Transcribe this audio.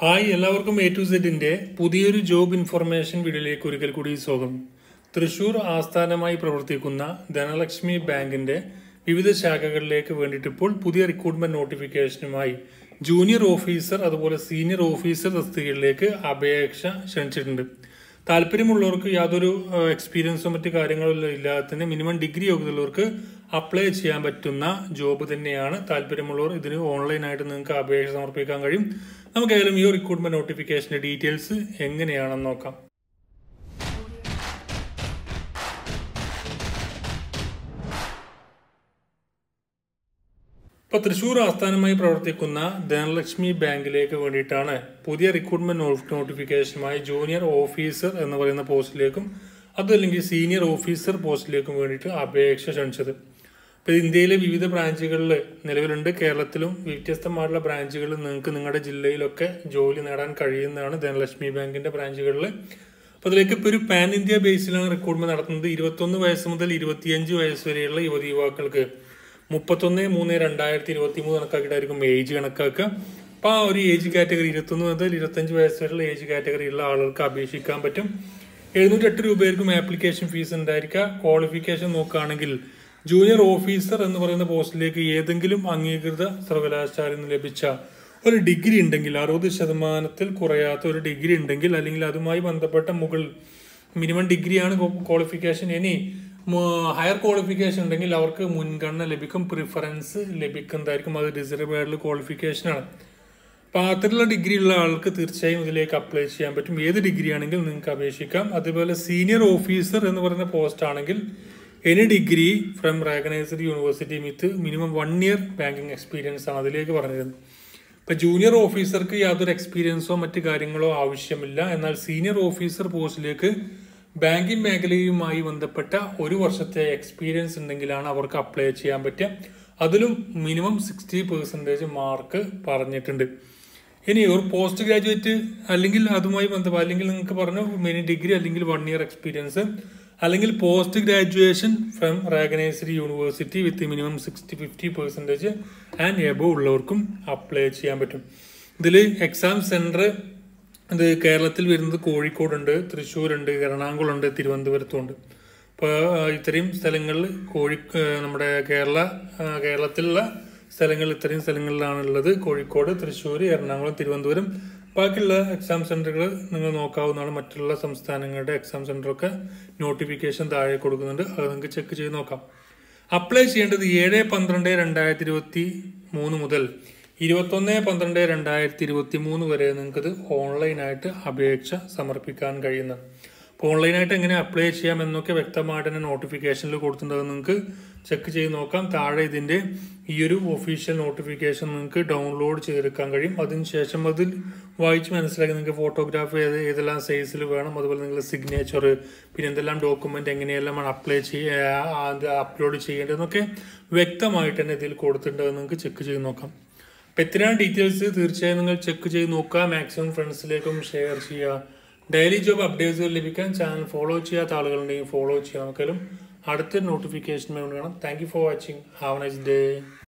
hi എല്ലാവർക്കും A to സെഡിന്റെ പുതിയൊരു job information വീഡിയോയിലേക്ക് ഒരിക്കൽ കൂടി സ്വാഗതം തൃശൂർ ആസ്ഥാനമായി പ്രവർത്തിക്കുന്ന ധനലക്ഷ്മി ബാങ്കിന്റെ വിവിധ ശാഖകളിലേക്ക് വേണ്ടിയിട്ട് ഇപ്പോൾ പുതിയ റിക്രൂട്ട്മെന്റ് നോട്ടിഫിക്കേഷനുമായി ജൂനിയർ ഓഫീസർ അതുപോലെ സീനിയർ ഓഫീസർ തസ്തികകളിലേക്ക് അപേക്ഷ ക്ഷണിച്ചിട്ടുണ്ട് താല്പര്യമുള്ളവർക്ക് യാതൊരു എക്സ്പീരിയൻസോ മറ്റു കാര്യങ്ങളോ ഇല്ലാതെ തന്നെ മിനിമം ഡിഗ്രി യോഗ്യതയുള്ളവർക്ക് അപ്ലൈ ചെയ്യാൻ പറ്റുന്ന ജോബ് തന്നെയാണ് താല്പര്യമുള്ളവർ ഇതിന് ഓൺലൈനായിട്ട് നിങ്ങൾക്ക് അപേക്ഷ സമർപ്പിക്കാൻ കഴിയും നമുക്ക് ഏതായാലും ഈ റിക്രൂട്ട്മെന്റ് നോട്ടിഫിക്കേഷന്റെ ഡീറ്റെയിൽസ് എങ്ങനെയാണെന്ന് നോക്കാം ഇപ്പൊ തൃശൂർ ആസ്ഥാനമായി പ്രവർത്തിക്കുന്ന ധനലക്ഷ്മി ബാങ്കിലേക്ക് വേണ്ടിയിട്ടാണ് പുതിയ റിക്രൂട്ട്മെന്റ് നോട്ടിഫിക്കേഷനുമായി ജൂനിയർ ഓഫീസർ എന്ന് പറയുന്ന പോസ്റ്റിലേക്കും അതല്ലെങ്കിൽ സീനിയർ ഓഫീസർ പോസ്റ്റിലേക്കും വേണ്ടിയിട്ട് അപേക്ഷ ക്ഷണിച്ചത് ഇപ്പോൾ ഇന്ത്യയിലെ വിവിധ ബ്രാഞ്ചുകളിൽ നിലവിലുണ്ട് കേരളത്തിലും വ്യത്യസ്തമായിട്ടുള്ള ബ്രാഞ്ചുകളിൽ നിങ്ങൾക്ക് നിങ്ങളുടെ ജില്ലയിലൊക്കെ ജോലി നേടാൻ കഴിയുന്നതാണ് ധനലക്ഷ്മി ബാങ്കിന്റെ ബ്രാഞ്ചുകളിൽ അപ്പോൾ അതിലേക്ക് ഇപ്പോൾ ഒരു പാൻ ഇന്ത്യ ബേസിലാണ് റിക്രൂട്ട്മെന്റ് നടത്തുന്നത് ഇരുപത്തൊന്ന് വയസ്സ് മുതൽ ഇരുപത്തിയഞ്ച് വയസ്സ് വരെയുള്ള യുവതി യുവാക്കൾക്ക് മുപ്പത്തൊന്ന് മൂന്ന് രണ്ടായിരത്തി ഇരുപത്തി മൂന്ന് കണക്കാക്കിയിട്ടായിരിക്കും ഏജ് കണക്കാക്കുക അപ്പോൾ ആ ഒരു ഏജ് കാറ്റഗറി ഇരുപത്തൊന്ന് മുതൽ ഇരുപത്തഞ്ച് വയസ്സ് വരെയുള്ള ഏജ് കാറ്റഗറിയുള്ള ആളുകൾക്ക് അപേക്ഷിക്കാൻ പറ്റും എഴുന്നൂറ്റെട്ട് രൂപയായിരിക്കും ആപ്ലിക്കേഷൻ ഫീസ് ഉണ്ടായിരിക്കുക ക്വാളിഫിക്കേഷൻ നോക്കുകയാണെങ്കിൽ ജൂനിയർ ഓഫീസർ എന്ന് പറയുന്ന പോസ്റ്റിലേക്ക് ഏതെങ്കിലും അംഗീകൃത സർവകലാശാലയിൽ നിന്ന് ലഭിച്ച ഒരു ഡിഗ്രി ഉണ്ടെങ്കിൽ അറുപത് ശതമാനത്തിൽ കുറയാത്ത ഒരു ഡിഗ്രി ഉണ്ടെങ്കിൽ അല്ലെങ്കിൽ അതുമായി ബന്ധപ്പെട്ട മുകൾ മിനിമം ഡിഗ്രിയാണ് ക്വാളിഫിക്കേഷൻ ഇനി ഹയർ ക്വാളിഫിക്കേഷൻ ഉണ്ടെങ്കിൽ അവർക്ക് മുൻഗണന ലഭിക്കും പ്രിഫറൻസ് ലഭിക്കുന്നതായിരിക്കും അത് ഡിസർവ് ആയിട്ടുള്ള ക്വാളിഫിക്കേഷനാണ് അപ്പോൾ അത്തരത്തിലുള്ള ഡിഗ്രി ഉള്ള ആൾക്ക് തീർച്ചയായും ഇതിലേക്ക് അപ്ലൈ ചെയ്യാൻ പറ്റും ഏത് ഡിഗ്രി ആണെങ്കിൽ നിങ്ങൾക്ക് അപേക്ഷിക്കാം അതുപോലെ സീനിയർ ഓഫീസർ എന്ന് പറയുന്ന പോസ്റ്റ് ആണെങ്കിൽ any degree from recognised university with minimum one year banking experience ആണ് അതിലേക്ക് പറഞ്ഞിരുന്നത് ഇപ്പൊ ജൂനിയർ ഓഫീസർക്ക് യാതൊരു എക്സ്പീരിയൻസോ മറ്റു കാര്യങ്ങളോ ആവശ്യമില്ല എന്നാൽ സീനിയർ ഓഫീസർ പോസ്റ്റിലേക്ക് ബാങ്കിങ് മേഖലയുമായി ബന്ധപ്പെട്ട ഒരു വർഷത്തെ എക്സ്പീരിയൻസ് ഉണ്ടെങ്കിലാണ് അവർക്ക് അപ്ലൈ ചെയ്യാൻ പറ്റുക അതിലും മിനിമം സിക്സ്റ്റി പെർസെൻറ്റേജ് മാർക്ക് പറഞ്ഞിട്ടുണ്ട് ഇനി ഒരു പോസ്റ്റ് ഗ്രാജുവേറ്റ് അല്ലെങ്കിൽ അതുമായി ബന്ധപ്പെട്ട അല്ലെങ്കിൽ നിങ്ങൾക്ക് പറഞ്ഞു മിനി ഡിഗ്രി അല്ലെങ്കിൽ വൺ ഇയർ എക്സ്പീരിയൻസ് അല്ലെങ്കിൽ post graduation from recognised university with minimum sixty fifty percentage and above ഉള്ളവർക്കും അപ്ലൈ ചെയ്യാൻ പറ്റും ഇതിൽ എക്സാം സെൻറ്റർ ഇത് കേരളത്തിൽ വരുന്നത് കോഴിക്കോടുണ്ട് തൃശ്ശൂരുണ്ട് എറണാകുളമുണ്ട് തിരുവനന്തപുരത്തുണ്ട് അപ്പോൾ ഇത്രയും സ്ഥലങ്ങളിൽ കോഴി നമ്മുടെ കേരള കേരളത്തിലുള്ള സ്ഥലങ്ങൾ ഇത്രയും സ്ഥലങ്ങളിലാണ് ഉള്ളത് കോഴിക്കോട് തൃശ്ശൂർ എറണാകുളം തിരുവനന്തപുരം ബാക്കിയുള്ള എക്സാം സെന്ററുകൾ നിങ്ങൾ നോക്കാവുന്നതാണ് മറ്റുള്ള സംസ്ഥാനങ്ങളുടെ എക്സാം സെന്ററൊക്കെ നോട്ടിഫിക്കേഷൻ താഴെ കൊടുക്കുന്നുണ്ട് അത് നിങ്ങൾക്ക് ചെക്ക് ചെയ്ത് നോക്കാം അപ്ലൈ ചെയ്യേണ്ടത് ഏഴ് പന്ത്രണ്ട് രണ്ടായിരത്തി ഇരുപത്തി മൂന്ന് മുതൽ ഇരുപത്തൊന്ന് പന്ത്രണ്ട് രണ്ടായിരത്തി ഇരുപത്തി മൂന്ന് വരെ നിങ്ങൾക്കത് ഓൺലൈനായിട്ട് അപേക്ഷ സമർപ്പിക്കാൻ കഴിയുന്നത് അപ്പോൾ ഓൺലൈനായിട്ട് എങ്ങനെ അപ്ലൈ ചെയ്യാം എന്നൊക്കെ വ്യക്തമായിട്ട് തന്നെ നോട്ടിഫിക്കേഷനിൽ കൊടുത്തിട്ടുണ്ട് നിങ്ങൾക്ക് ചെക്ക് ചെയ്ത് നോക്കാം താഴെ ഇതിൻ്റെ ഈ ഒരു ഒഫീഷ്യൽ നോട്ടിഫിക്കേഷൻ നിങ്ങൾക്ക് ഡൗൺലോഡ് ചെയ്തെടുക്കാൻ കഴിയും അതിനുശേഷം അതിൽ വായിച്ച് മനസ്സിലാക്കി നിങ്ങൾക്ക് ഫോട്ടോഗ്രാഫ് ഏത് ഏതെല്ലാം സൈസിൽ വേണം അതുപോലെ നിങ്ങൾ സിഗ്നേച്ചർ പിന്നെ എന്തെല്ലാം ഡോക്യുമെൻ്റ് എങ്ങനെയെല്ലാമാണ് അപ്ലൈ ചെയ്യുക അപ്ലോഡ് ചെയ്യേണ്ടതെന്നൊക്കെ വ്യക്തമായിട്ട് തന്നെ ഇതിൽ കൊടുത്തിട്ടുണ്ട് നിങ്ങൾക്ക് ചെക്ക് ചെയ്ത് നോക്കാം അപ്പം എത്രയാണ് ഡീറ്റെയിൽസ് തീർച്ചയായും നിങ്ങൾ ചെക്ക് ചെയ്ത് നോക്കുക മാക്സിമം ഫ്രണ്ട്സിലേക്കും ഷെയർ ചെയ്യുക ഡെയിലി ജോബ് അപ്ഡേറ്റ്സുകൾ ലഭിക്കാൻ ചാനൽ ഫോളോ ചെയ്യാത്ത ആളുകളുണ്ടെങ്കിൽ ഫോളോ ചെയ്യാൻ നോക്കാലും അടുത്ത നോട്ടിഫിക്കേഷൻ വേണം thank you for watching have nice day